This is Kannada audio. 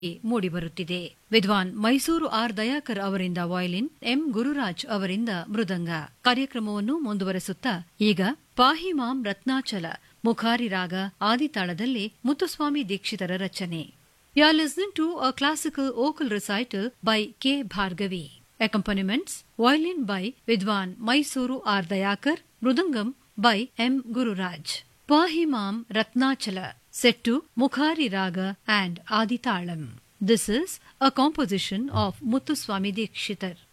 ಮೂಡಿಬರುತ್ತಿದೆ ವಿದ್ವಾನ್ ಮೈಸೂರು ಆರ್ ದಯಾಕರ್ ಅವರಿಂದ ವಯಲಿನ್ ಎಂ ಗುರುರಾಜ್ ಅವರಿಂದ ಮೃದಂಗ ಕಾರ್ಯಕ್ರಮವನ್ನು ಮುಂದುವರೆಸುತ್ತಾ ಈಗ ಪಾಹಿಮಾಂ ರತ್ನಾಚಲ ಮುಖಾರಿ ರಾಗ ಆದಿತಾಳದಲ್ಲಿ ಮುತ್ತುಸ್ವಾಮಿ ದೀಕ್ಷಿತರ ರಚನೆ you are listening to a classical vocal recital by K Bhargavi accompaniments violin by Vidwan Mysore R Dayakar mridangam by M Gururaj Pahimam Ratnachala set to Mukhari Raga and Aditalam. This is a composition of Muthuswami Dikshitar.